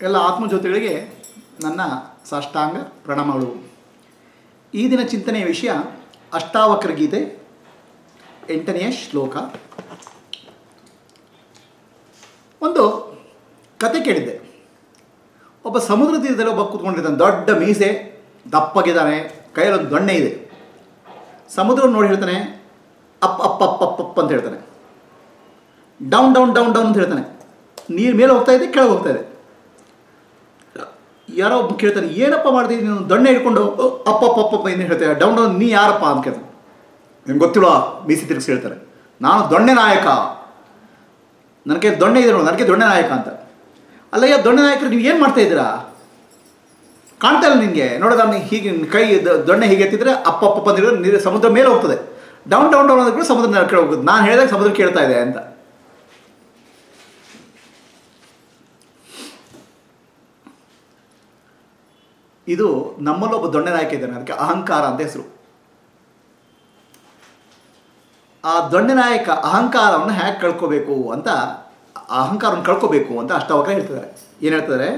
ಎಲ್ಲ ಆತ್ಮಜ್ಯೋತಿಗಳಿಗೆ ನನ್ನ ಸಾಷ್ಟಾಂಗ ಪ್ರಣಾಮಗಳು ಈ ದಿನ ಚಿಂತನೆಯ ವಿಷಯ ಅಷ್ಟಾವಕ್ರ ಗೀತೆ ಎಂಟನೆಯ ಶ್ಲೋಕ ಒಂದು ಕತೆ ಕೇಳಿದ್ದೆ ಒಬ್ಬ ಸಮುದ್ರ ತೀರದಲ್ಲಿ ಒಬ್ಬ ಕೂತ್ಕೊಂಡಿದ್ದಾನೆ ದೊಡ್ಡ ಮೀಸೆ ದಪ್ಪಗಿದ್ದಾನೆ ಕೈಯಲ್ಲಿ ಒಂದು ದೊಣ್ಣೆ ಇದೆ ಸಮುದ್ರ ನೋಡಿ ಹೇಳ್ತಾನೆ up up up up up ಅಂತ ಹೇಳ್ತಾನೆ ಡೌನ್ ಡೌನ್ ಡೌನ್ ಡೌನ್ ಅಂತ ಹೇಳ್ತಾನೆ ನೀರು ಮೇಲೆ ಹೋಗ್ತಾ ಇದೆ ಕೆಳಗೆ ಹೋಗ್ತಾ ಇದೆ ಯಾರೋ ಒಬ್ಬ ಕೇಳ್ತಾನೆ ಏನಪ್ಪ ಮಾಡ್ತೀನಿ ನೀನು ದೊಣ್ಣೆ ಹಿಡ್ಕೊಂಡು ಅ, ಅಪ್ಪ ಅಪ್ಪ ಅಪ್ಪ ಅಪ್ಪ ಏನು ಹೇಳ್ತಾರೆ ಡೌನ್ ಡೌನ್ ನೀ ಯಾರಪ್ಪ ಅಂತ ಕೇಳ್ತಾನೆ ನಿಮ್ಗೆ ಗೊತ್ತಿಲ್ಲ ಮೀಸಿ ತಿರುಗಿಸಿ ಹೇಳ್ತಾರೆ ನಾನು ದೊಣ್ಣೆ ನಾಯಕ ನನಗೆ ದೊಣ್ಣೆ ಇದೆ ನೋಡು ನನಗೆ ದೊಣ್ಣೆ ನಾಯಕ ಅಂತ ಅಲ್ಲಯ್ಯ ದೊಣ್ಣೆ ನಾಯಕರು ನೀವು ಏನು ಮಾಡ್ತಾ ಇದ್ದೀರಾ ಕಾಣ್ತಾ ಇಲ್ಲ ನಿನಗೆ ನೋಡೋದ ಹೀಗೆ ನಿನ್ ಕೈ ದ- ದೊಣ್ಣೆ ಹೀಗೆ ಎತ್ತಿದ್ರೆ ಅಪ್ಪ ಅಪ್ಪ ಅಂದಿರೋ ನೀರು ಸಮುದ್ರ ಮೇಲೆ ಹೋಗ್ತದೆ ಡೌನ್ ಡೌನ್ ಡೌನ್ ಅಂದ್ರೂ ಸಮುದ್ರ ಮೇಲೆ ಕೆಳಗೆ ಹೋಗುತ್ತೆ ನಾನು ಹೇಳಿದಾಗ ಸಮುದ್ರ ಕೇಳ್ತಾ ಇದೆ ಅಂತ ಇದು ನಮ್ಮಲ್ಲೊಬ್ಬ ದೊಣ್ಣೆ ನಾಯಕ ಇದ್ದಾನೆ ಅದಕ್ಕೆ ಅಹಂಕಾರ ಅಂತ ಹೆಸರು ಆ ದೊಣ್ಣೆ ನಾಯಕ ಅಹಂಕಾರವನ್ನು ಹೇಗೆ ಕಳ್ಕೋಬೇಕು ಅಂತ ಆ ಅಹಂಕಾರವನ್ನು ಕಳ್ಕೋಬೇಕು ಅಂತ ಅಷ್ಟಾವಕ್ರ ಹೇಳ್ತಿದ್ದಾರೆ ಏನು ಹೇಳ್ತಿದ್ದಾರೆ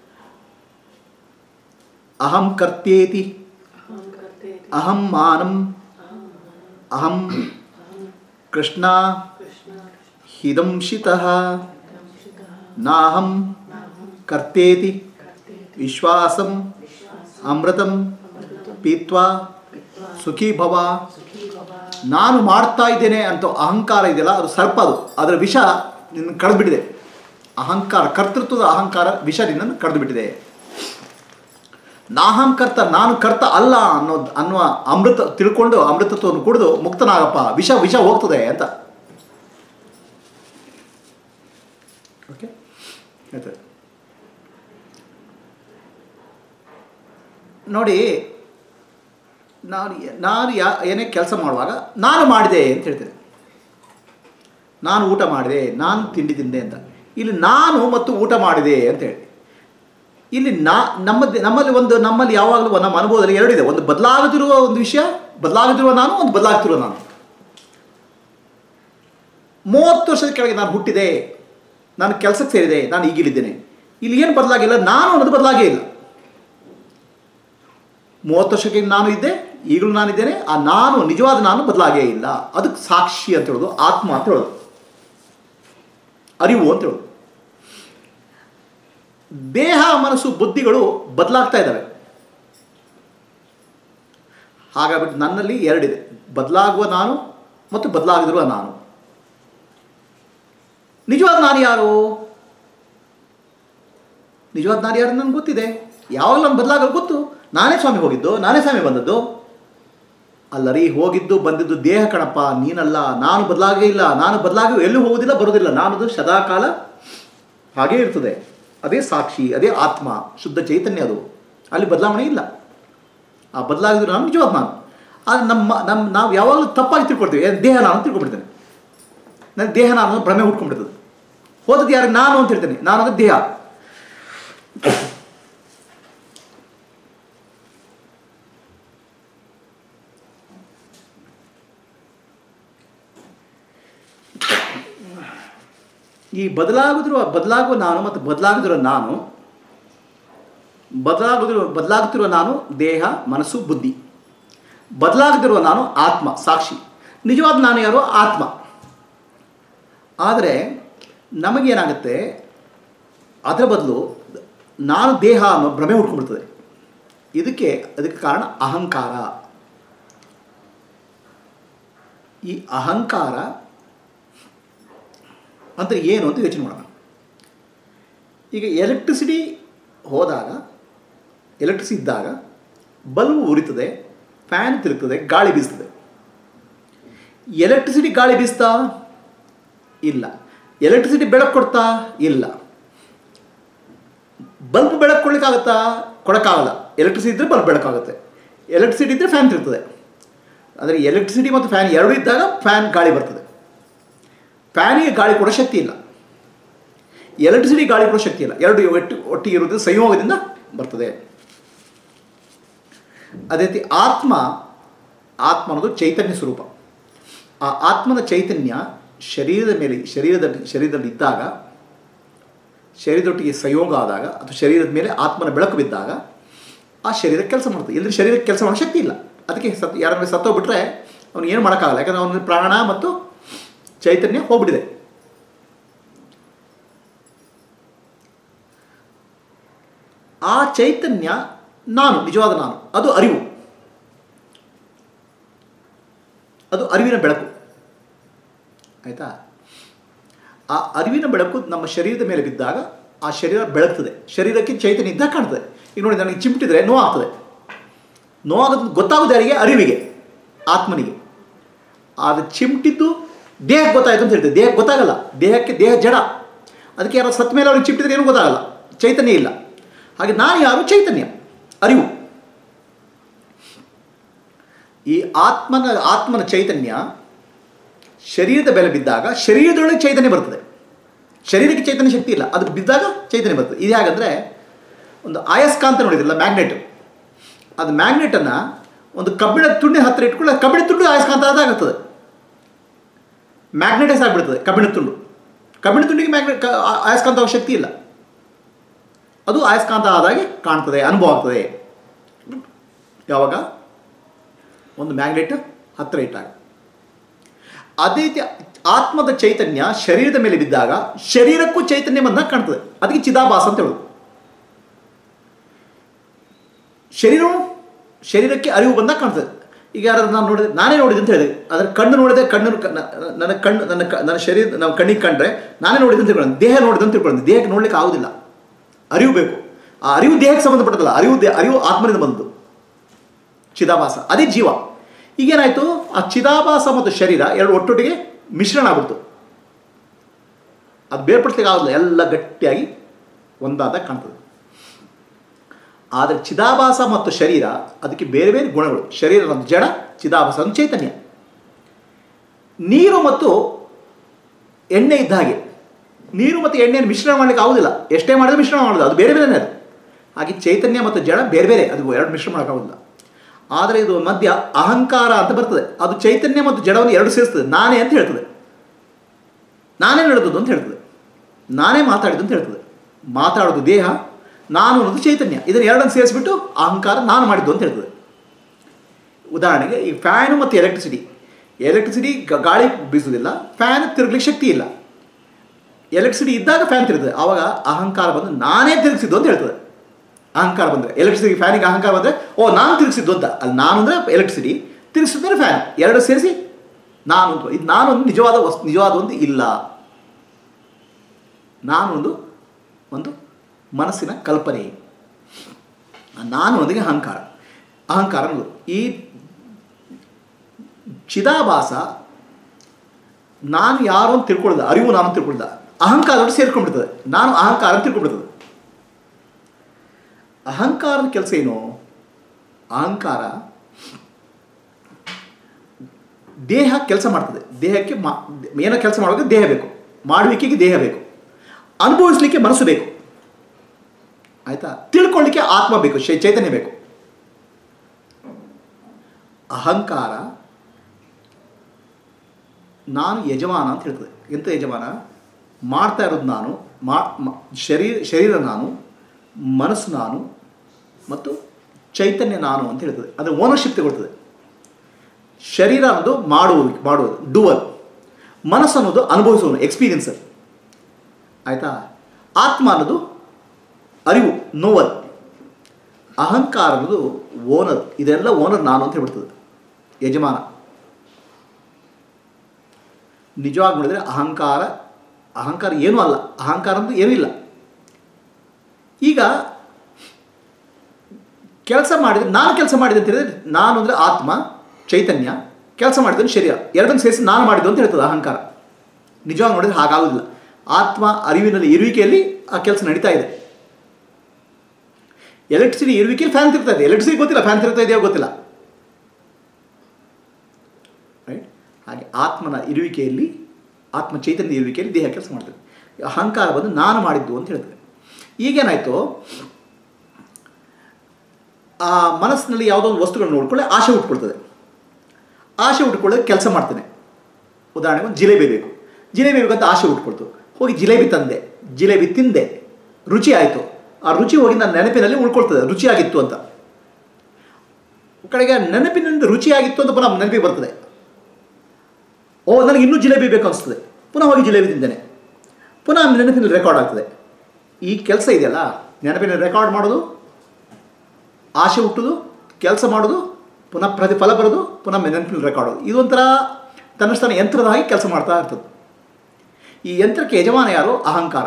ಅಹಂ ಕರ್ತೇತಿ ಅಹಂ ಮಾನಂ ಅಹಂ ಕೃಷ್ಣ ಹಿದಂಶಿತಃ ನಾಹಂ ಕರ್ತೇತಿ ವಿಶ್ವಾಸಂ ಅಮೃತಂ ಪೀತ್ವಾ ಸುಖಿ ಭವ ನಾನು ಮಾಡ್ತಾ ಇದ್ದೇನೆ ಅಂತ ಅಹಂಕಾರ ಇದೆಯಲ್ಲ ಅದು ಸರ್ಪ ಅದು ಅದರ ವಿಷ ನಿನ್ನ ಕಳೆದುಬಿಟ್ಟಿದೆ ಅಹಂಕಾರ ಕರ್ತೃತ್ವದ ಅಹಂಕಾರ ವಿಷ ನಿನ್ನನ್ನು ಕಳೆದುಬಿಟ್ಟಿದೆ ನಾಹಂ ಕರ್ತ ನಾನು ಕರ್ತ ಅಲ್ಲ ಅನ್ನೋದು ಅನ್ನುವ ಅಮೃತ ತಿಳ್ಕೊಂಡು ಅಮೃತತ್ವವನ್ನು ಕುಡಿದು ಮುಕ್ತನಾಗಪ್ಪ ವಿಷ ವಿಷ ಹೋಗ್ತದೆ ಅಂತ ಓಕೆ ಹೇಳ್ತಾರೆ ನೋಡಿ ನಾನು ನಾನು ಯಾ ಏನೇ ಕೆಲಸ ಮಾಡುವಾಗ ನಾನು ಮಾಡಿದೆ ಅಂತ ಹೇಳ್ತೇನೆ ನಾನು ಊಟ ಮಾಡಿದೆ ನಾನು ತಿಂಡಿ ತಿಂದೆ ಅಂತ ಇಲ್ಲಿ ನಾನು ಮತ್ತು ಊಟ ಮಾಡಿದೆ ಅಂತ ಹೇಳಿ ಇಲ್ಲಿ ನಾ ನಮ್ಮ ನಮ್ಮಲ್ಲಿ ಒಂದು ನಮ್ಮಲ್ಲಿ ಯಾವಾಗಲೂ ನಮ್ಮ ಅನುಭವದಲ್ಲಿ ಎರಡಿದೆ ಒಂದು ಬದಲಾಗುತ್ತಿರುವ ಒಂದು ವಿಷಯ ಬದಲಾಗುತ್ತಿರುವ ನಾನು ಒಂದು ಬದಲಾಗ್ತಿರುವ ನಾನು ಮೂವತ್ತು ವರ್ಷದ ಕೆಳಗೆ ನಾನು ಹುಟ್ಟಿದೆ ನಾನು ಕೆಲಸಕ್ಕೆ ಸೇರಿದೆ ನಾನು ಈಗಿಲ್ಲಿದ್ದೇನೆ ಇಲ್ಲಿ ಏನು ಬದಲಾಗಿಲ್ಲ ನಾನು ಅನ್ನೋದು ಬದಲಾಗೇ ಇಲ್ಲ ಮೂವತ್ತು ವರ್ಷಕ್ಕೆ ನಾನು ಇದ್ದೆ ಈಗಲೂ ನಾನಿದ್ದೇನೆ ಆ ನಾನು ನಿಜವಾದ ನಾನು ಬದಲಾಗೇ ಇಲ್ಲ ಅದಕ್ಕೆ ಸಾಕ್ಷಿ ಅಂತ ಹೇಳೋದು ಆತ್ಮ ಅಂತ ಹೇಳೋದು ಅರಿವು ಅಂತ ಹೇಳೋದು ದೇಹ ಮನಸ್ಸು ಬುದ್ಧಿಗಳು ಬದಲಾಗ್ತಾ ಇದ್ದಾವೆ ಹಾಗಾಗ್ಬಿಟ್ಟು ನನ್ನಲ್ಲಿ ಎರಡಿದೆ ಬದಲಾಗುವ ನಾನು ಮತ್ತು ಬದಲಾಗದಿರುವ ನಾನು ನಿಜವಾದ ನಾನು ಯಾರು ನಿಜವಾದ ನಾನು ಯಾರು ನನಗೆ ಗೊತ್ತಿದೆ ಯಾವಾಗ ನಾನು ಬದಲಾಗಲು ಗೊತ್ತು ನಾನೇ ಸ್ವಾಮಿ ಹೋಗಿದ್ದು ನಾನೇ ಸ್ವಾಮಿ ಬಂದದ್ದು ಅಲ್ಲರಿ ಹೋಗಿದ್ದು ಬಂದಿದ್ದು ದೇಹ ಕಣಪ್ಪ ನೀನಲ್ಲ ನಾನು ಬದಲಾಗೇ ಇಲ್ಲ ನಾನು ಬದಲಾಗಿ ಎಲ್ಲೂ ಹೋಗುವುದಿಲ್ಲ ಬರೋದಿಲ್ಲ ನಾನದು ಸದಾಕಾಲ ಹಾಗೇ ಇರ್ತದೆ ಅದೇ ಸಾಕ್ಷಿ ಅದೇ ಆತ್ಮ ಶುದ್ಧ ಚೈತನ್ಯ ಅದು ಅಲ್ಲಿ ಬದಲಾವಣೆ ಇಲ್ಲ ಆ ಬದಲಾಗಿದ್ರು ನಾನು ನಿಜವಾದ ನಾನು ಆದರೆ ನಮ್ಮ ನಮ್ಮ ನಾವು ಯಾವಾಗಲೂ ತಪ್ಪಾಗಿ ತಿಳ್ಕೊಳ್ತೀವಿ ಏನ್ ದೇಹ ನಾನು ಅಂತ ತಿಳ್ಕೊಂಡ್ಬಿಡ್ತೇನೆ ನನ್ನ ದೇಹ ನಾನು ಅನ್ನೋ ಭ್ರಮೆ ಹುಟ್ಕೊಂಡ್ಬಿಡ್ತದೆ ಹೋದದ್ದು ಯಾರು ನಾನು ಅಂತ ಹೇಳ್ತೇನೆ ನಾನು ಅಂದರೆ ದೇಹ ಈ ಬದಲಾಗುತ್ತಿರುವ ಬದಲಾಗುವ ನಾನು ಮತ್ತು ಬದಲಾಗುತ್ತಿರುವ ನಾನು ಬದಲಾಗುತ್ತಿರುವ ಬದಲಾಗುತ್ತಿರುವ ನಾನು ದೇಹ ಮನಸ್ಸು ಬುದ್ಧಿ ಬದಲಾಗುತ್ತಿರುವ ನಾನು ಆತ್ಮ ಸಾಕ್ಷಿ ನಿಜವಾದ ನಾನು ಯಾರು ಆತ್ಮ ಆದರೆ ನಮಗೇನಾಗುತ್ತೆ ಅದರ ಬದಲು ನಾನು ದೇಹ ಅನ್ನೋ ಭ್ರಮೆ ಹುಡ್ಕೊಂಡ್ಬಿಡ್ತದೆ ಇದಕ್ಕೆ ಅದಕ್ಕೆ ಕಾರಣ ಅಹಂಕಾರ ಈ ಅಹಂಕಾರ ಅಂದರೆ ಏನು ಅಂತ ಯೋಚನೆ ಮಾಡೋಣ ಈಗ ಎಲೆಕ್ಟ್ರಿಸಿಟಿ ಹೋದಾಗ ಎಲೆಕ್ಟ್ರಿಸಿ ಇದ್ದಾಗ ಬಲ್ಬ್ ಉರಿತದೆ ಫ್ಯಾನ್ ತಿರುಗ್ತದೆ ಗಾಳಿ ಬೀಸ್ತದೆ ಎಲೆಕ್ಟ್ರಿಸಿಟಿ ಗಾಳಿ ಬೀಸ್ತಾ ಇಲ್ಲ ಎಲೆಕ್ಟ್ರಿಸಿಟಿ ಬೆಳಕು ಕೊಡ್ತಾ ಇಲ್ಲ ಬಲ್ಬ್ ಬೆಳಕು ಕೊಡ್ಲಿಕ್ಕಾಗತ್ತಾ ಕೊಡೋಕ್ಕಾಗಲ್ಲ ಎಲೆಕ್ಟ್ರಿಸಿಟಿ ಇದ್ದರೆ ಬಲ್ಬ್ ಬೆಳಕಾಗುತ್ತೆ ಎಲೆಕ್ಟ್ರಿಸಿಟಿ ಇದ್ದರೆ ಫ್ಯಾನ್ ತಿರುಗ್ತದೆ ಅಂದರೆ ಎಲೆಕ್ಟ್ರಿಸಿಟಿ ಮತ್ತು ಫ್ಯಾನ್ ಎರಡೂ ಇದ್ದಾಗ ಫ್ಯಾನ್ ಗಾಳಿ ಬರ್ತದೆ ಫ್ಯಾನಿಗೆ ಗಾಳಿ ಕೊಡೋ ಶಕ್ತಿ ಇಲ್ಲ ಎಲೆಕ್ಟ್ರಿಸಿಟಿ ಗಾಳಿ ಕೊಡೋ ಶಕ್ತಿ ಇಲ್ಲ ಎರಡು ಒಟ್ಟು ಒಟ್ಟಿಗೆ ಇರೋದು ಸಂಯೋಗದಿಂದ ಬರ್ತದೆ ಅದೇ ರೀತಿ ಆತ್ಮ ಆತ್ಮ ಅನ್ನೋದು ಚೈತನ್ಯ ಸ್ವರೂಪ ಆ ಆತ್ಮನ ಚೈತನ್ಯ ಶರೀರದ ಮೇಲೆ ಶರೀರದ ಶರೀರದಲ್ಲಿ ಇದ್ದಾಗ ಶರೀರದೊಟ್ಟಿಗೆ ಸಂಯೋಗ ಆದಾಗ ಅಥವಾ ಶರೀರದ ಮೇಲೆ ಆತ್ಮನ ಬೆಳಕು ಬಿದ್ದಾಗ ಆ ಶರೀರ ಕೆಲಸ ಮಾಡ್ತದೆ ಇಲ್ಲದ್ರೆ ಶರೀರಕ್ಕೆ ಕೆಲಸ ಮಾಡೋ ಶಕ್ತಿ ಇಲ್ಲ ಅದಕ್ಕೆ ಸತ್ ಯಾರ ಮೇಲೆ ಸತ್ತೋಗ್ಬಿಟ್ರೆ ಅವ್ನು ಏನು ಮಾಡೋಕ್ಕಾಗಲ್ಲ ಯಾಕಂದರೆ ಅವನ ಪ್ರಾಣ ಮತ್ತು ಚೈತನ್ಯ ಹೋಗ್ಬಿಟ್ಟಿದೆ ಆ ಚೈತನ್ಯ ನಾನು ನಿಜವಾದ ನಾನು ಅದು ಅರಿವು ಅದು ಅರಿವಿನ ಬೆಳಕು ಆಯಿತಾ ಆ ಅರಿವಿನ ಬೆಳಕು ನಮ್ಮ ಶರೀರದ ಮೇಲೆ ಬಿದ್ದಾಗ ಆ ಶರೀರ ಬೆಳಗ್ತದೆ ಶರೀರಕ್ಕೆ ಚೈತನ್ಯ ಇದ್ದಾಗ ಕಾಣ್ತದೆ ಈಗ ನೋಡಿ ನನಗೆ ಚಿಮಟಿದ್ರೆ ನೋವಾಗ್ತದೆ ನೋವಾಗೋದು ಗೊತ್ತಾಗೋದು ಯಾರಿಗೆ ಅರಿವಿಗೆ ಆತ್ಮನಿಗೆ ಅದು ಚಿಮಟಿದ್ದು ದೇಹಕ್ಕೆ ಗೊತ್ತಾಯ್ತು ಅಂತ ಹೇಳ್ತದೆ ದೇಹಕ್ಕೆ ಗೊತ್ತಾಗಲ್ಲ ದೇಹಕ್ಕೆ ದೇಹ ಜಡ ಅದಕ್ಕೆ ಯಾರು ಸತ್ತ ಮೇಲೆ ಅವ್ರಿಗೆ ಚಿಮಟಿದ್ರೆ ಏನೂ ಗೊತ್ತಾಗಲ್ಲ ಚೈತನ್ಯ ಇಲ್ಲ ಹಾಗೆ ನಾನು ಯಾರು ಚೈತನ್ಯ ಅರಿವು ಈ ಆತ್ಮನ ಆತ್ಮನ ಚೈತನ್ಯ ಶರೀರದ ಬೆಲೆ ಬಿದ್ದಾಗ ಶರೀರದೊಳಗೆ ಚೈತನ್ಯ ಬರ್ತದೆ ಶರೀರಕ್ಕೆ ಚೈತನ್ಯ ಶಕ್ತಿ ಇಲ್ಲ ಅದು ಬಿದ್ದಾಗ ಚೈತನ್ಯ ಬರ್ತದೆ ಇದು ಹೇಗಂದರೆ ಒಂದು ಅಯಸ್ಕಾಂತ ನೋಡಿದ್ರಲ್ಲ ಮ್ಯಾಗ್ನೆಟ್ ಅದು ಮ್ಯಾಗ್ನೆಟನ್ನು ಒಂದು ಕಬ್ಬಿಣದ ತುಂಡಿನ ಹತ್ತಿರ ಇಟ್ಕೊಳ್ಳಿ ಕಬ್ಬಿಣ ತುಂಡು ಅಯಸ್ಕಾಂತ ಆದಾಗುತ್ತದೆ ಮ್ಯಾಗ್ನೆಟೈಸ್ ಆಗಿಬಿಡ್ತದೆ ಕಬ್ಬಿಣ ತುಂಡು ಕಬ್ಬಿಣ ತುಂಡಿಗೆ ಮ್ಯಾಗ್ನೆಟ್ ಅಯಸ್ಕಾಂತ ಆಗೋ ಶಕ್ತಿ ಇಲ್ಲ ಅದು ಅಯಸ್ಕಾಂತ ಆದಾಗೆ ಕಾಣ್ತದೆ ಅನುಭವ ಆಗ್ತದೆ ಯಾವಾಗ ಒಂದು ಮ್ಯಾಗ್ನೆಟ್ ಹತ್ತಿರ ಇಟ್ಟಾಗ ಅದೇ ರೀತಿ ಆತ್ಮದ ಚೈತನ್ಯ ಶರೀರದ ಮೇಲೆ ಬಿದ್ದಾಗ ಶರೀರಕ್ಕೂ ಚೈತನ್ಯ ಬಂದಾಗ ಕಾಣ್ತದೆ ಅದಕ್ಕೆ ಚಿದಾಭಾಸ ಅಂತ ಹೇಳೋದು ಶರೀರವು ಶರೀರಕ್ಕೆ ಅರಿವು ಬಂದಾಗ ಕಾಣ್ತದೆ ಈಗ ಯಾರಾದ್ರೂ ನಾನು ನೋಡಿದೆ ನಾನೇ ನೋಡಿದೆ ಅಂತ ಹೇಳಿದೆ ಅದರ ಕಣ್ಣು ನೋಡಿದೆ ಕಣ್ಣು ಕ- ನ- ನನ್ನ ಕಣ್ಣು ನನ್ನ ಕ- ನನ್ನ ಶರೀರ ನಮ್ಮ ಕಣ್ಣಿಗೆ ಕಂಡ್ರೆ ನಾನೇ ನೋಡಿದೆ ಅಂತ ತಿಳ್ಕೊಳ್ಳೋದು ದೇಹ ನೋಡಿದೆ ಅಂತ ತಿಳ್ಕೊಳ್ಳೋದು ದೇಹಕ್ಕೆ ನೋಡ್ಲಿಕ್ಕೆ ಆಗೋದಿಲ್ಲ ಅರಿವು ಬೇಕು ಆ ಅರಿವು ದೇಹಕ್ಕೆ ಸಂಬಂಧಪಟ್ಟದಲ್ಲ ಅರಿವು ದೇ ಅರಿವು ಆತ್ಮನಿಂದ ಬಂದದ್ದು ಚಿದಾಭಾಸ ಅದೇ ಜೀವ ಈಗೇನಾಯಿತು ಆ ಚಿದಾಭಾಸ ಮತ್ತು ಶರೀರ ಎರಡು ಒಟ್ಟೊಟ್ಟಿಗೆ ಮಿಶ್ರಣ ಆಗ್ಬಿಡ್ತು ಅದು ಬೇರ್ಪಡಿಸ್ಲಿಕ್ಕೆ ಆಗೋದಿಲ್ಲ ಎಲ್ಲ ಗಟ್ಟಿಯಾಗಿ ಒಂದಾದಾಗ ಕಾಣ್ತದೆ ಆದರೆ ಚಿದಾಭಾಸ ಮತ್ತು ಶರೀರ ಅದಕ್ಕೆ ಬೇರೆ ಬೇರೆ ಗುಣಗಳು ಶರೀರ ಒಂದು ಜಡ ಚಿದಾಭಾಸ ಒಂದು ಚೈತನ್ಯ ನೀರು ಮತ್ತು ಎಣ್ಣೆ ಇದ್ದ ಹಾಗೆ ನೀರು ಮತ್ತು ಎಣ್ಣೆಯನ್ನು ಮಿಶ್ರಣ ಮಾಡಲಿಕ್ಕೆ ಆಗೋದಿಲ್ಲ ಎಷ್ಟೇ ಮಾಡಿದ್ರೆ ಮಿಶ್ರಣ ಮಾಡೋದು ಅದು ಬೇರೆ ಬೇರೆನೇ ಅದು ಹಾಗೆ ಚೈತನ್ಯ ಮತ್ತು ಜಡ ಬೇರೆ ಬೇರೆ ಅದು ಎರಡು ಮಿಶ್ರಣ ಮಾಡೋಕ್ಕಾಗೋದಿಲ್ಲ ಆದರೆ ಇದು ಮಧ್ಯ ಅಹಂಕಾರ ಅಂತ ಬರ್ತದೆ ಅದು ಚೈತನ್ಯ ಮತ್ತು ಜಡವನ್ನು ಎರಡು ಸೇರಿಸ್ತದೆ ನಾನೇ ಅಂತ ಹೇಳ್ತದೆ ನಾನೇ ನಡೆದದ್ದು ಅಂತ ಹೇಳ್ತದೆ ನಾನೇ ಮಾತಾಡಿದ್ದು ಅಂತ ಹೇಳ್ತದೆ ಮಾತಾಡೋದು ದೇಹ ನಾನು ಅನ್ನೋದು ಚೈತನ್ಯ ಇದನ್ನು ಎರಡನ್ನು ಸೇರಿಸ್ಬಿಟ್ಟು ಅಹಂಕಾರ ನಾನು ಮಾಡಿದ್ದು ಅಂತ ಹೇಳ್ತದೆ ಉದಾಹರಣೆಗೆ ಈ ಫ್ಯಾನು ಮತ್ತು ಎಲೆಕ್ಟ್ರಿಸಿಟಿ ಎಲೆಕ್ಟ್ರಿಸಿಟಿ ಗಾಳಿ ಬೀಸೋದಿಲ್ಲ ಫ್ಯಾನ್ ತಿರುಗ್ಲಿಕ್ಕೆ ಶಕ್ತಿ ಇಲ್ಲ ಎಲೆಕ್ಟ್ರಿಸಿಟಿ ಇದ್ದಾಗ ಫ್ಯಾನ್ ತಿರುಗ್ತದೆ ಆವಾಗ ಅಹಂಕಾರ ಬಂದು ನಾನೇ ತಿರುಗಿಸಿದ್ದು ಅಂತ ಹೇಳ್ತದೆ ಅಹಂಕಾರ ಬಂದರೆ ಎಲೆಕ್ಟ್ರಿಸಿಟಿ ಫ್ಯಾನಿಗೆ ಅಹಂಕಾರ ಬಂದರೆ ಓ ನಾನು ತಿರುಗಿಸಿದ್ದು ಅಂತ ಅಲ್ಲಿ ನಾನು ಅಂದರೆ ಎಲೆಕ್ಟ್ರಿಸಿಟಿ ತಿರುಗಿಸಿದ್ರೆ ಫ್ಯಾನ್ ಎರಡು ಸೇರಿಸಿ ನಾನು ಅಂತ ಇದು ನಾನು ಒಂದು ನಿಜವಾದ ವಸ್ತು ನಿಜವಾದ ಒಂದು ಇಲ್ಲ ನಾನೊಂದು ಒಂದು ಮನಸ್ಸಿನ ಕಲ್ಪನೆ ಆ ನಾನು ಒಂದಿಗೆ ಅಹಂಕಾರ ಅಹಂಕಾರ ಅನ್ನೋದು ಈ ಚಿದಾಭಾಸ ನಾನು ಯಾರು ಅಂತ ತಿಳ್ಕೊಳ್ದ ಅರಿವು ನಾನು ಅಂತ ತಿಳ್ಕೊಳ್ದ ಅಹಂಕಾರದೊಟ್ಟು ಸೇರ್ಕೊಂಡ್ಬಿಡ್ತದೆ ನಾನು ಅಹಂಕಾರ ಅಂತ ತಿಳ್ಕೊಂಡ್ಬಿಡ್ತದೆ ಅಹಂಕಾರದ ಕೆಲಸ ಏನು ಅಹಂಕಾರ ದೇಹ ಕೆಲಸ ಮಾಡ್ತದೆ ದೇಹಕ್ಕೆ ಮಾ ಏನೋ ಕೆಲಸ ಮಾಡೋಕ್ಕೆ ದೇಹ ಬೇಕು ಮಾಡುವಿಕೆಗೆ ದೇಹ ಬೇಕು ಅನುಭವಿಸ್ಲಿಕ್ಕೆ ಮನಸ್ಸು ಬೇಕು ಆಯ್ತಾ ತಿಳ್ಕೊಳ್ಳಿಕ್ಕೆ ಆತ್ಮ ಬೇಕು ಶೈ- ಚೈತನ್ಯ ಬೇಕು ಅಹಂಕಾರ ನಾನು ಯಜಮಾನ ಅಂತ ಹೇಳ್ತದೆ ಎಂಥ ಯಜಮಾನ ಮಾಡ್ತಾ ಇರೋದು ನಾನು ಮಾ ಮ- ಶರೀರ ಶರೀರ ನಾನು ಮನಸ್ಸು ನಾನು ಮತ್ತು ಚೈತನ್ಯ ನಾನು ಅಂತ ಹೇಳ್ತದೆ ಅದು ಓನರ್ಶಿಪ್ ತಗೊಳ್ತದೆ ಶರೀರ ಅನ್ನೋದು ಮಾಡುವುದು ಮಾಡುವುದು ಡೂವರ್ ಮನಸ್ಸು ಅನ್ನೋದು ಅನುಭವಿಸೋನು ಎಕ್ಸ್ಪೀರಿಯನ್ಸರ್ ಆಯಿತಾ ಆತ್ಮ ಅನ್ನೋದು ಅರಿವು ನೋವರ್ ಅಹಂಕಾರ ಅನ್ನೋದು ಓನರ್ ಇದೆಲ್ಲ ಓನರ್ ನಾನು ಅಂತ ಹೇಳ್ಬಿಡ್ತದೆ ಯಜಮಾನ ನಿಜವಾಗಿ ನೋಡಿದರೆ ಅಹಂಕಾರ ಅಹಂಕಾರ ಏನೂ ಅಲ್ಲ ಅಹಂಕಾರ ಅಂತ ಏನೂ ಇಲ್ಲ ಈಗ ಕೆಲಸ ಮಾಡಿದ್ರೆ ನಾನು ಕೆಲಸ ಮಾಡಿದೆ ಅಂತ ಹೇಳಿದ್ರೆ ನಾನು ಅಂದರೆ ಆತ್ಮ ಚೈತನ್ಯ ಕೆಲಸ ಮಾಡಿದ್ರೆ ಶರೀರ ಎರಡನ್ನು ಸೇರಿಸಿ ನಾನು ಮಾಡಿದ್ದು ಅಂತ ಹೇಳ್ತದೆ ಅಹಂಕಾರ ನಿಜವಾಗಿ ನೋಡಿದ್ರೆ ಹಾಗಾಗೋದಿಲ್ಲ ಆತ್ಮ ಅರಿವಿನಲ್ಲಿ ಇರುವಿಕೆಯಲ್ಲಿ ಆ ಕೆಲಸ ನಡೀತಾ ಇದೆ ಎಲೆಕ್ಟ್ರಿಸಿಟಿ ಇರುವಿಕೆಯಲ್ಲಿ ಫ್ಯಾನ್ ತಿರ್ತಾ ಇದೆ ಎಲೆಕ್ಟ್ರಿಸಿಟಿ ಗೊತ್ತಿಲ್ಲ ಫ್ಯಾನ್ ತಿರ್ತಾ ಇದೆಯೋ ಗೊತ್ತಿಲ್ಲ ರೈಟ್ ಹಾಗೆ ಆತ್ಮನ ಇರುವಿಕೆಯಲ್ಲಿ ಆತ್ಮ ಚೈತನ್ಯ ಇರುವಿಕೆಯಲ್ಲಿ ದೇಹ ಕೆಲಸ ಮಾಡ್ತದೆ ಅಹಂಕಾರ ಬಂದು ನಾನು ಮಾಡಿದ್ದು ಅಂತ ಹೇಳ್ತದೆ ಈಗೇನಾಯಿತು ಆ ಮನಸ್ಸಿನಲ್ಲಿ ಯಾವುದೋ ಒಂದು ವಸ್ತುಗಳನ್ನು ನೋಡ್ಕೊಳ್ಳಿ ಆಸೆ ಹುಟ್ಕೊಳ್ತದೆ ಆಸೆ ಹುಟ್ಕೊಳ್ಳೋಕೆ ಕೆಲಸ ಮಾಡ್ತೇನೆ ಉದಾಹರಣೆಗೆ ಒಂದು ಜಿಲೇಬಿ ಬೇಕು ಜಿಲೇಬಿ ಬೇಕಂತ ಆಸೆ ಹುಟ್ಕೊಳ್ತು ಹೋಗಿ ಜಿಲೇಬಿ ತಂದೆ ಜಿಲೇಬಿ ತಿಂದೆ ರುಚಿ ಆಯಿತು ಆ ರುಚಿ ಹೋಗಿ ನನ್ನ ನೆನಪಿನಲ್ಲಿ ಉಳ್ಕೊಳ್ತದೆ ರುಚಿಯಾಗಿತ್ತು ಅಂತ ಕಡೆಗೆ ನೆನಪಿನಿಂದ ರುಚಿಯಾಗಿತ್ತು ಅಂತ ಪುನಃ ನೆನಪಿಗೆ ಬರ್ತದೆ ಓ ನನಗೆ ಇನ್ನೂ ಜಿಲೇಬಿ ಬೇಕು ಅನಿಸ್ತದೆ ಪುನಃ ಹೋಗಿ ಜಿಲೇಬಿ ತಿಂತೇನೆ ಪುನಃ ನೆನಪಿನಲ್ಲಿ ರೆಕಾರ್ಡ್ ಆಗ್ತದೆ ಈ ಕೆಲಸ ಇದೆಯಲ್ಲ ನೆನಪಿನಲ್ಲಿ ರೆಕಾರ್ಡ್ ಮಾಡೋದು ಆಸೆ ಹುಟ್ಟೋದು ಕೆಲಸ ಮಾಡೋದು ಪುನಃ ಪ್ರತಿಫಲ ಬರೋದು ಪುನಃ ನೆನಪಿನಲ್ಲಿ ರೆಕಾರ್ಡ್ ಮಾಡೋದು ಇದೊಂಥರ ತನ್ನಷ್ಟನ್ನು ಯಂತ್ರದ ಹಾಗೆ ಕೆಲಸ ಮಾಡ್ತಾ ಇರ್ತದೆ ಈ ಯಂತ್ರಕ್ಕೆ ಯಜಮಾನ ಯಾರು ಅಹಂಕಾರ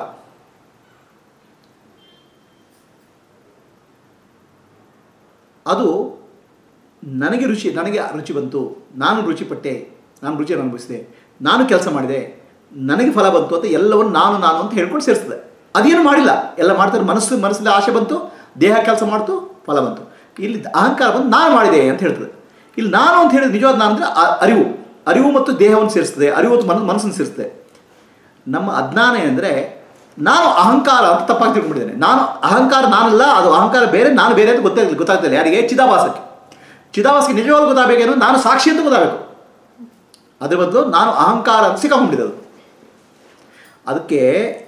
ಅದು ನನಗೆ ರುಚಿ ನನಗೆ ರುಚಿ ಬಂತು ನಾನು ರುಚಿಪಟ್ಟೆ ನಾನು ರುಚಿಯನ್ನು ಅನುಭವಿಸಿದೆ ನಾನು ಕೆಲಸ ಮಾಡಿದೆ ನನಗೆ ಫಲ ಬಂತು ಅಂತ ಎಲ್ಲವನ್ನು ನಾನು ನಾನು ಅಂತ ಹೇಳ್ಕೊಂಡು ಸೇರಿಸ್ತದೆ ಅದೇನು ಮಾಡಿಲ್ಲ ಎಲ್ಲ ಮಾಡ್ತಾರೆ ಮನಸ್ಸು ಮನಸ್ಸಲ್ಲಿ ಆಸೆ ಬಂತು ದೇಹ ಕೆಲಸ ಮಾಡ್ತು ಫಲ ಬಂತು ಇಲ್ಲಿ ಅಹಂಕಾರ ಬಂದು ನಾನು ಮಾಡಿದೆ ಅಂತ ಹೇಳ್ತದೆ ಇಲ್ಲಿ ನಾನು ಅಂತ ಹೇಳಿದ್ರೆ ನಿಜವಾದ ನಾನು ಅಂದರೆ ಅರಿವು ಅರಿವು ಮತ್ತು ದೇಹವನ್ನು ಸೇರಿಸ್ತದೆ ಅರಿವು ಮತ್ತು ಮನ ಮನಸ್ಸನ್ನು ಸೇರಿಸ್ತದೆ ನಮ್ಮ ಅಜ್ಞಾನ ಏನಂದರೆ ನಾನು ಅಹಂಕಾರ ಅಂತ ತಪ್ಪಾಗಿ ತಿಳ್ಕೊಂಡಿದ್ದೇನೆ ನಾನು ಅಹಂಕಾರ ನಾನಲ್ಲ ಅದು ಅಹಂಕಾರ ಬೇರೆ ನಾನು ಬೇರೆ ಅಂತ ಗೊತ್ತಾಗಲಿ ಗೊತ್ತಾಗ್ತಿಲ್ಲ ಯಾರಿಗೆ ಚಿದಾಭಾಸಕ್ಕೆ ಚಿದಾಭಾಸಕ್ಕೆ ನಿಜವಾಗ್ಲೂ ಗೊತ್ತಾಗಬೇಕೇನು ನಾನು ಸಾಕ್ಷಿ ಅಂತ ಗೊತ್ತಾಗಬೇಕು ಅದ್ರ ಬದಲು ನಾನು ಅಹಂಕಾರ ಅಂತ ಸಿಕ್ಕಾಕೊಂಡಿದ್ದೆ ಅದು ಅದಕ್ಕೆ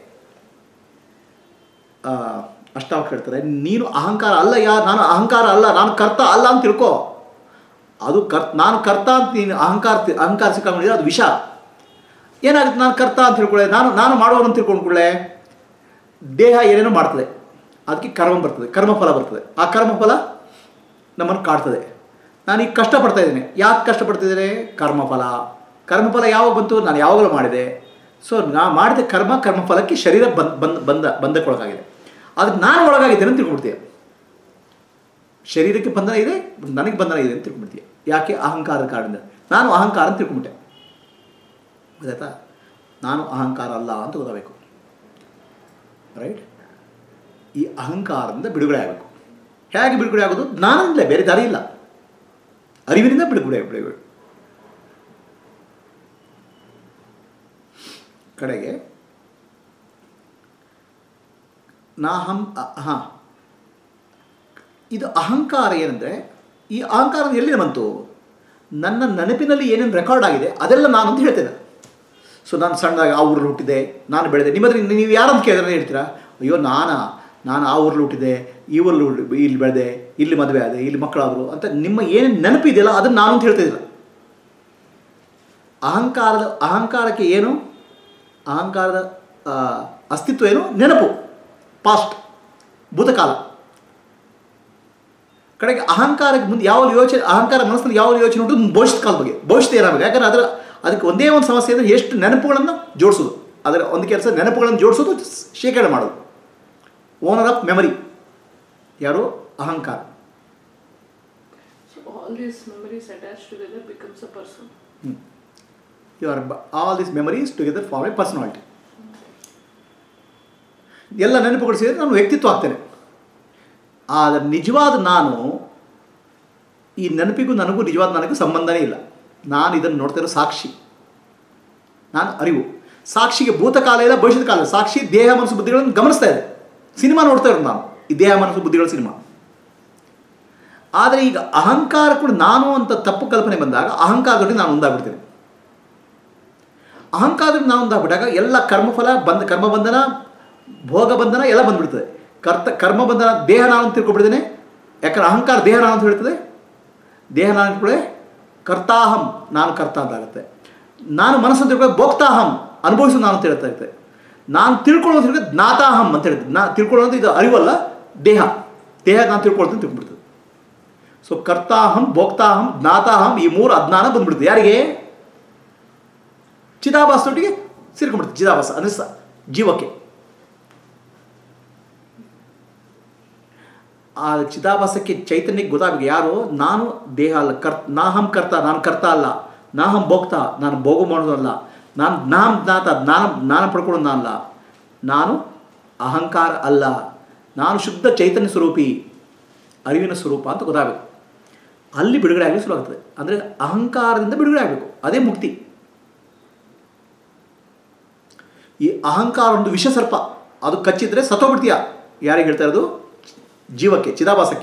ಆ, ಅಷ್ಟಾವಕ್ ಹೇಳ್ತಾರೆ ನೀನು ಅಹಂಕಾರ ಅಲ್ಲ ಯಾ ನಾನು ಅಹಂಕಾರ ಅಲ್ಲ ನಾನು ಕರ್ತ ಅಲ್ಲ ಅಂತ ತಿಳ್ಕೊ ಅದು ಕರ್ ನಾನು ಕರ್ತ ಅಂತ ನೀನು ಅಹಂಕಾರ ತಿ- ಅಹಂಕಾರ ಸಿಕ್ಕಾಕೊಂಡಿದ್ರೆ ಅದು ವಿಷ ಏನಾಗುತ್ತೆ ನಾನು ಕರ್ತ ಅಂತ ತಿಳ್ಕೊಳ್ಳೆ ನಾನು ನಾನು ಮಾಡುವವನು ಅಂತ ತಿಳ್ಕೊಂಡ್ಕೊಳ್ಳೆ ದೇಹ ಏನೇನೋ ಮಾಡ್ತದೆ ಅದಕ್ಕೆ ಕರ್ಮ ಬರ್ತದೆ ಕರ್ಮಫಲ ಬರ್ತದೆ ಆ ಕರ್ಮಫಲ ನಮ್ಮನ್ನು ಕಾಡ್ತದೆ ನಾನು ಈಗ ಕಷ್ಟಪಡ್ತಾ ಇದ್ದೇನೆ ಯಾಕೆ ಕಷ್ಟಪಡ್ತಿದ್ದೇನೆ ಕರ್ಮಫಲ ಕರ್ಮಫಲ ಯಾವಾಗ ಬಂತು ನಾನು ಯಾವಾಗಲೂ ಮಾಡಿದೆ ಸೊ ನಾ ಮಾಡಿದ ಕರ್ಮ ಕರ್ಮಫಲಕ್ಕೆ ಶರೀರ ಬಂದ್ ಬಂದ್ ಬಂದ ಬಂಧಕ್ಕೊಳಗಾಗಿದೆ ಅದಕ್ಕೆ ನಾನು ಒಳಗಾಗಿದ್ದೇನೆ ಅಂತ ತಿಳ್ಕೊಬಿಡ್ತೀಯ ಶರೀರಕ್ಕೆ ಬಂಧನ ಇದೆ ನನಗೆ ಬಂಧನ ಇದೆ ಅಂತ ತಿಳ್ಕೊಂಡ್ಬಿಡ್ತೀಯ ಯಾಕೆ ಅಹಂಕಾರದ ಕಾರಣದಿಂದ ನಾನು ಅಹಂಕಾರ ಅಂತ ತಿಳ್ಕೊಂಬಿಟ್ಟೆ ಗೊತ್ತಾಯ್ತಾ ನಾನು ಅಹಂಕಾರ ಅಲ್ಲ ಅಂತ ಗೊತ್ತಾಗಬೇಕು ರೈಟ್ ಈ ಅಹಂಕಾರದಿಂದ ಬಿಡುಗಡೆ ಆಗಬೇಕು ಹೇಗೆ ಬಿಡುಗಡೆ ಆಗೋದು ಜ್ಞಾನದಿಂದಲೇ ಬೇರೆ ದಾರಿ ಇಲ್ಲ ಅರಿವಿನಿಂದ ಬಿಡುಗಡೆ ಬಿಡುಗಡೆ ಕಡೆಗೆ ನಾಹಂ ಹಾಂ ಇದು ಅಹಂಕಾರ ಏನಂದರೆ ಈ ಅಹಂಕಾರ ಎಲ್ಲಿಂದ ಬಂತು ನನ್ನ ನೆನಪಿನಲ್ಲಿ ಏನೇನು ರೆಕಾರ್ಡ್ ಆಗಿದೆ ಅದೆಲ್ಲ ನಾನು ಅಂತ ಹೇಳ್ತೇನೆ ಸೊ ನಾನು ಸಣ್ಣದಾಗಿ ಆ ಊರಲ್ಲಿ ಹುಟ್ಟಿದೆ ನಾನು ಬೆಳೆದೆ ನಿಮ್ಮ ಹತ್ರ ನೀವು ಯಾರಂತ ಕೇಳಿದ್ರೆ ಹೇಳ್ತೀರಾ ಅಯ್ಯೋ ನಾನಾ ನಾನು ಆ ಊರಲ್ಲಿ ಹುಟ್ಟಿದೆ ಈ ಊರಲ್ಲಿ ಹುಟ್ಟಿ ಇಲ್ಲಿ ಬೆಳೆದೆ ಇಲ್ಲಿ ಮದುವೆ ಆದೆ ಇಲ್ಲಿ ಮಕ್ಕಳಾದರು ಅಂತ ನಿಮ್ಮ ಏನೇನು ನೆನಪಿದೆಯಲ್ಲ ಅದನ್ನು ನಾನು ಅಂತ ಹೇಳ್ತಿದ್ದಿಲ್ಲ ಅಹಂಕಾರದ ಅಹಂಕಾರಕ್ಕೆ ಏನು ಅಹಂಕಾರದ ಆ, ಅಸ್ತಿತ್ವ ಏನು ನೆನಪು ಪಾಸ್ಟ್ ಭೂತಕಾಲ ಕಡೆಗೆ ಅಹಂಕಾರಕ್ಕೆ ಮುಂದೆ ಯಾವ ಯೋಚನೆ ಅಹಂಕಾರ ಮನಸ್ಸಲ್ಲಿ ಯಾವ ಯೋಚನೆ ಉಂಟು ಭವಿಷ್ಯತ್ ಕಾಲ ಬಗ್ಗೆ ಭವಿಷ್ಯತ್ ಏನಾಗಬೇಕು ಯಾಕಂದ್ರೆ ಅದರ ಅದಕ್ಕೆ ಒಂದೇ ಒಂದು ಸಮಸ್ಯೆ ಅಂದರೆ ಎಷ್ಟು ನೆನಪುಗಳನ್ನು ಜೋಡಿಸೋದು ಅದರ ಒಂದು ಕೆಲಸ ನೆನಪುಗಳನ್ನು ಜೋಡಿಸೋದು ಶೇಖರಣೆ ಮಾಡೋದು ಓನರ್ ಆಫ್ ಮೆಮರಿ ಯಾರು ಅಹಂಕಾರ So all these memories attached together becomes a person. You are all this memories together form a personality ಎಲ್ಲ ನೆನಪುಗಳು ಸೇರಿ ನಾನು ವ್ಯಕ್ತಿತ್ವ ಆಗ್ತೇನೆ ಆದರೆ ನಿಜವಾದ ನಾನು ಈ ನೆನಪಿಗೂ ನನಗೂ ನಿಜವಾದ ನನಗೂ ಸಂಬಂಧನೇ ಇಲ್ಲ ನಾನು ಇದನ್ನು ನೋಡ್ತಾ ಇರೋ ಸಾಕ್ಷಿ ನಾನು ಅರಿವು ಸಾಕ್ಷಿಗೆ ಭೂತಕಾಲ ಇಲ್ಲ ಭವಿಷ್ಯದ ಕಾಲ ಇಲ್ಲ. ಸಾಕ್ಷಿ ದೇಹ ಮನಸ್ಸು ಬುದ್ಧಿಗಳನ್ನು ಗಮನಿಸ್ತಾ ಇದೆ ಸಿನಿಮಾ ನೋಡ್ತಾ ಇರೋದು ನಾನು ಈ ದೇಹ ಮನಸ್ಸು ಬುದ್ಧಿಗಳ ಸಿನಿಮಾ ಆದರೆ ಈಗ ಅಹಂಕಾರ ಕೂಡ ನಾನು ಅಂತ ತಪ್ಪು ಕಲ್ಪನೆ ಬಂದಾಗ ಅಹಂಕಾರದಲ್ಲಿ ನಾನು ಒಂದಾಗ್ಬಿಡ್ತೇನೆ ಅಹಂಕಾರದಲ್ಲಿ ನಾವು ಒಂದಾಗ್ಬಿಟ್ಟಾಗ ಎಲ್ಲ ಕರ್ಮಫಲ ಬಂದ ಕರ್ಮಬಂಧನ ಭೋಗ ಬಂಧನ ಎಲ್ಲ ಬಂದ್ಬಿಡ್ತದೆ ಕರ್ತ ಕರ್ಮಬಂಧನ ದೇಹ ನಾನು ಅಂತ ತಿಳ್ಕೊಬಿಡ್ತೇನೆ ಯಾಕಂದ್ರೆ ಅಹಂಕಾರ ದೇಹ ನಾನು ಅಂತ ಹೇಳ್ತದೆ ದೇಹ ನಾನು ಅಂದ್ಕೊಳ್ಳೆ ಕರ್ತಾಹಂ ನಾನು ಕರ್ತ ಅಂತ ಆಗುತ್ತೆ ನಾನು ಮನಸ್ಸನ್ನು ತಿಳ್ಕೊಳ್ಳೋ ಭೋಕ್ತಾಹಂ ಅನುಭವಿಸು ನಾನು ಅಂತ ಹೇಳ್ತಾ ಇರ್ತದೆ ನಾನು ತಿಳ್ಕೊಳ್ಳೋದು ಹೇಳಿದ್ರೆ ಜ್ಞಾತಾಹಂ ಅಂತ ಹೇಳ್ತದೆ ನಾ ತಿಳ್ಕೊಳ್ಳೋದು ಇದು ಅರಿವಲ್ಲ ದೇಹ ದೇಹ ನಾನು ತಿಳ್ಕೊಳ್ತೀನಿ ತಿಳ್ಕೊಬಿಡ್ತದೆ ಸೊ ಕರ್ತಾಹಂ ಭೋಕ್ತಾಹಂ ಜ್ಞಾತಾಹಂ ಈ ಮೂರು ಅಜ್ಞಾನ ಬಂದ್ಬಿಡ್ತದೆ ಯಾರಿಗೆ ಚಿದಾಭಾಸದೊಟ್ಟಿಗೆ ಸೇರ್ಕೊಂಡ್ಬಿಡ್ತದೆ ಚಿದಾಭಾಸ ಅಂದರೆ ಸ ಜೀವಕ್ಕೆ ಆ ಚಿದಾಭಾಸಕ್ಕೆ ಚೈತನ್ಯಕ್ಕೆ ಗೊತ್ತಾಗಬೇಕು ಯಾರು ನಾನು ದೇಹ ಅಲ್ಲ ಕರ್ ನಾಹಂ ಕರ್ತ ನಾನು ಕರ್ತ ಅಲ್ಲ ನಾಹಂ ಭೋಕ್ತ ನಾನು ಭೋಗ ಮಾಡೋದಲ್ಲ ನಾನು ಜ್ಞಾನ ಜ್ಞಾತ ಜ್ಞಾನ ಜ್ಞಾನ ಪಡ್ಕೊಳ್ಳೋದು ನಾನಲ್ಲ ನಾನು ಅಹಂಕಾರ ಅಲ್ಲ ನಾನು ಶುದ್ಧ ಚೈತನ್ಯ ಸ್ವರೂಪಿ ಅರಿವಿನ ಸ್ವರೂಪ ಅಂತ ಗೊತ್ತಾಗಬೇಕು ಅಲ್ಲಿ ಬಿಡುಗಡೆ ಆಗಲಿ ಶುರುವಾಗ್ತದೆ ಅಂದರೆ ಅಹಂಕಾರದಿಂದ ಬಿಡುಗಡೆ ಆಗಬೇಕು ಅದೇ ಮುಕ್ತಿ ಈ ಅಹಂಕಾರ ಒಂದು ವಿಷ ಸರ್ಪ ಅದು ಕಚ್ಚಿದ್ರೆ ಸತ್ತೋಗ್ಬಿಡ್ತೀಯ ಯಾರಿಗೆ ಹೇಳ್ತಾ ಇರೋದು ಜೀವಕ್ಕೆ ಚಿದಾಭಾಸಕ್ಕೆ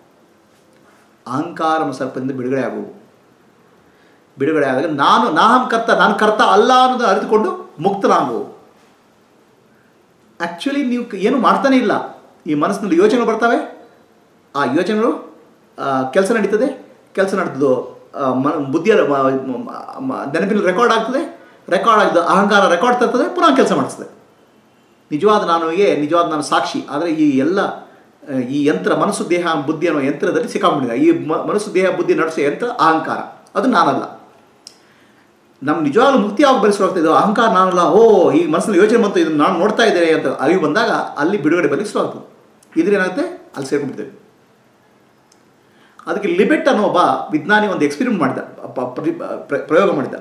ಅಹಂಕಾರ ಸರ್ಪದಿಂದ ಬಿಡುಗಡೆ ಆಗುವು ಬಿಡುಗಡೆ ಆದಾಗ ನಾನು ನಾಹಂ ಕರ್ತ ನಾನು ಕರ್ತ ಅಲ್ಲ ಅನ್ನೋದನ್ನು ಅರಿತುಕೊಂಡು ಮುಕ್ತನಾಗುವು ಆ್ಯಕ್ಚುಲಿ ನೀವು ಏನು ಮಾಡ್ತಾನೆ ಇಲ್ಲ ಈ ಮನಸ್ಸಿನಲ್ಲಿ ಯೋಚನೆಗಳು ಬರ್ತವೆ ಆ ಯೋಚನೆಗಳು ಕೆಲಸ ನಡೀತದೆ ಕೆಲಸ ನಡೆದು ಮ ಬುದ್ಧಿಯ ಮ- ಮ- ಮ- ನೆನಪಿನಲ್ಲಿ ರೆಕಾರ್ಡ್ ಆಗ್ತದೆ ರೆಕಾರ್ಡ್ ಆಗಿದ್ದು ಅಹಂಕಾರ ರೆಕಾರ್ಡ್ ತರ್ತದೆ ಪುನಃ ಕೆಲಸ ಮಾಡಿಸ್ತದೆ ನಿಜವಾದ ನಾನುಗೆ ನಿಜವಾದ ನಾನು ಸಾಕ್ಷಿ ಆದರೆ ಈ ಎಲ್ಲ ಆ, ಈ ಯಂತ್ರ ಮನಸ್ಸು ದೇಹ ಬುದ್ಧಿ ಅನ್ನೋ ಯಂತ್ರದಲ್ಲಿ ಸಿಕ್ಕಾಕೊಂಡಿದೆ ಈ ಮ- ಮನಸ್ಸು ದೇಹ ಬುದ್ಧಿ ನಡೆಸೋ ಯಂತ್ರ ಅಹಂಕಾರ ಅದು ನಾನಲ್ಲ ನಮ್ಮ ನಿಜವಾಗ್ಲೂ ಮುಕ್ತಿ ಆಗಿ ಬರೆಸುವಾಗ್ತಾ ಇದು ಅಹಂಕಾರ ನಾನಲ್ಲ ಓ ಈ ಮನಸ್ಸಲ್ಲಿ ಯೋಚನೆ ಬಂತು ಇದನ್ನು ನಾನು ನೋಡ್ತಾ ಇದ್ದೇನೆ ಅಂತ ಅರಿವು ಬಂದಾಗ ಅಲ್ಲಿ ಬಿಡುಗಡೆ ಬರಲಿಕ್ಕೆ ಶುರು ಆಗ್ತದೆ ಇದ್ರೇನಾಗುತ್ತೆ ಅಲ್ಲಿ ಸೇರ್ಕೊಂಡ್ಬಿಡ್ತೇವೆ ಅದಕ್ಕೆ ಲಿಬೆಟ್ ಅನ್ನೋ ಒಬ್ಬ ವಿಜ್ಞಾನಿ ಒಂದು ಎಕ್ಸ್ಪೆರಿಮೆಂಟ್ ಮಾಡಿದ ಪ- ಪ್ರತಿ- ಪ್ರ- ಪ್ರಯೋಗ ಮಾಡಿದ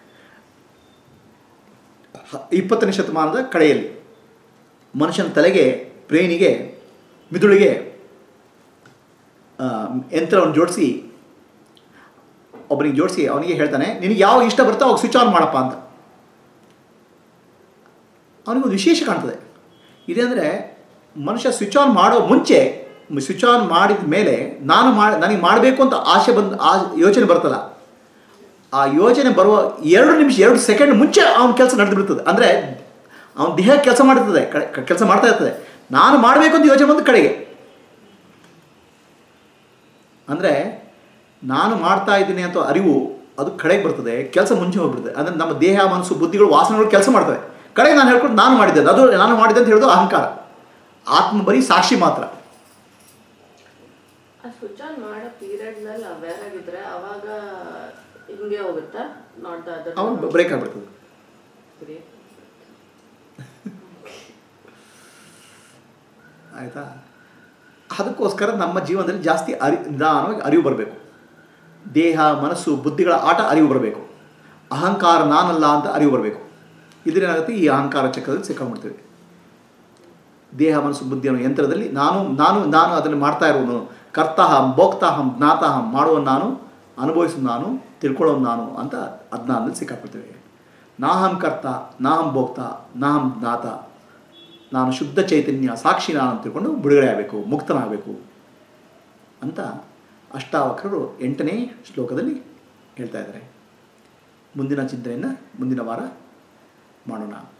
ಹ- ಇಪ್ಪತ್ತನೇ ಶತಮಾನದ ಕಡೆಯಲ್ಲಿ ಮನುಷ್ಯನ ತಲೆಗೆ ಬ್ರೈನಿಗೆ ಮಿದುಳಿಗೆ ಆ, ಯಂತ್ರವನ್ನು ಜೋಡಿಸಿ ಒಬ್ಬನಿಗೆ ಜೋಡಿಸಿ ಅವನಿಗೆ ಹೇಳ್ತಾನೆ ನಿನಗೆ ಯಾವ ಇಷ್ಟ ಬರುತ್ತೋ ಅವಾಗ ಸ್ವಿಚ್ ಆನ್ ಮಾಡಪ್ಪ ಅಂತ ಅವನಿಗೊಂದು ವಿಶೇಷ ಕಾಣ್ತದೆ ಇದೇಂದರೆ ಮನುಷ್ಯ ಸ್ವಿಚ್ ಆನ್ ಮಾಡೋ ಮುಂಚೆ ಸ್ವಿಚ್ ಆನ್ ಮಾಡಿದ ಮೇಲೆ ನಾನು ಮಾಡಿ ನನಗೆ ಮಾಡಬೇಕು ಅಂತ ಆಸೆ ಬಂದು ಆ ಯೋಚನೆ ಬರ್ತಲ್ಲ ಆ ಯೋಚನೆ ಬರುವ ಎರಡು ನಿಮಿಷ ಎರಡು ಸೆಕೆಂಡ್ ಮುಂಚೆ ಅವನ ಕೆಲಸ ನಡೆದು ಬಿಡ್ತದೆ ಅಂದರೆ ಅವನ ದೇಹ ಕೆಲಸ ಮಾಡ್ತದೆ ಕೆಲಸ ಮಾಡ್ತಾ ಇರ್ತದೆ ನಾನು ಮಾಡಬೇಕು ಅಂತ ಯೋಚನೆ ಬಂದ ಕಡೆಗೆ ಅಂದರೆ ನಾನು ಮಾಡ್ತಾ ಇದ್ದೀನಿ ಅಂತ ಅರಿವು ಅದು ಕಡೆಗೆ ಬರ್ತದೆ ಕೆಲಸ ಮುಂಚೆ ಹೋಗ್ಬಿಡ್ತದೆ ಅಂದರೆ ನಮ್ಮ ದೇಹ ಮನಸ್ಸು ಬುದ್ಧಿಗಳು ವಾಸನೆಗಳು ಕೆಲಸ ಮಾಡ್ತವೆ ಕಡೆಗೆ ನಾನು ಹೇಳ್ಕೊಂಡು ನಾನು ಮಾಡಿದ್ದೆ ಅದು ನಾನು ಮಾಡಿದ್ದೆ ಅಂತ ಹೇಳೋದು ಅಹಂಕಾರ ಆತ್ಮ ಬರೀ ಸಾಕ್ಷಿ ಮಾತ್ರ ಆ ಸ್ವಿಚ್ ಆನ್ ಮಾಡೋ ಪೀರಿಯಡ್ನಲ್ಲಿ ಅವೇರ್ ಆಗಿದ್ರೆ ಅವಾಗ ಹಿಂಗೆ ಹೋಗುತ್ತಾ ನಾಟ್ ದ ಅದರ್ ಅವಾಗ ಬ್ರೇಕ್ ಆಗಿಬಿಡ್ತದೆ ಆಯಿತಾ ಅದಕ್ಕೋಸ್ಕರ ನಮ್ಮ ಜೀವನದಲ್ಲಿ ಜಾಸ್ತಿ ಅರಿ ನಿಧಾನವಾಗಿ ಅರಿವು ಬರಬೇಕು ದೇಹ ಮನಸ್ಸು ಬುದ್ಧಿಗಳ ಆಟ ಅರಿವು ಬರಬೇಕು ಅಹಂಕಾರ ನಾನಲ್ಲ ಅಂತ ಅರಿವು ಬರಬೇಕು ಇದರೇನಾಗುತ್ತೆ ಈ ಅಹಂಕಾರ ಚಕ್ರದಲ್ಲಿ ಸಿಕ್ಕಾಗ್ಬಿಡ್ತೀವಿ ದೇಹ ಮನಸ್ಸು ಬುದ್ಧಿ ಅನ್ನೋ ಯಂತ್ರದಲ್ಲಿ ನಾನು ನಾನು ನಾನು ಅದನ್ನು ಮಾಡ್ತಾ ಇರೋನು ಕರ್ತಾಹಂ ಭೋಕ್ತಾಹಂ ಜ್ಞಾತಾಹಂ ಮಾಡುವ ನಾನು ಅನುಭವಿಸೋ ನಾನು ತಿಳ್ಕೊಳ್ಳೋನು ನಾನು ಅಂತ ಅಜ್ಞಾನದಲ್ಲಿ ಸಿಕ್ಕಾಕ್ಬಿಡ್ತೀವಿ ನಾಹಂ ಕರ್ತ ನಾಹಂ ಭೋಕ್ತ ನಾಹಂ ಜ್ಞಾತ ನಾನು ಶುದ್ಧ ಚೈತನ್ಯ ಸಾಕ್ಷಿ ನಾನು ಅಂತ ತಿಳ್ಕೊಂಡು ಬಿಡುಗಡೆ ಆಗಬೇಕು ಮುಕ್ತನಾಗಬೇಕು ಅಂತ ಅಷ್ಟಾವಕ್ರರು ಎಂಟನೇ ಶ್ಲೋಕದಲ್ಲಿ ಹೇಳ್ತಾ ಇದ್ದಾರೆ ಮುಂದಿನ ಚಿಂತನೆಯನ್ನು ಮುಂದಿನ ವಾರ ಮಾಡೋಣ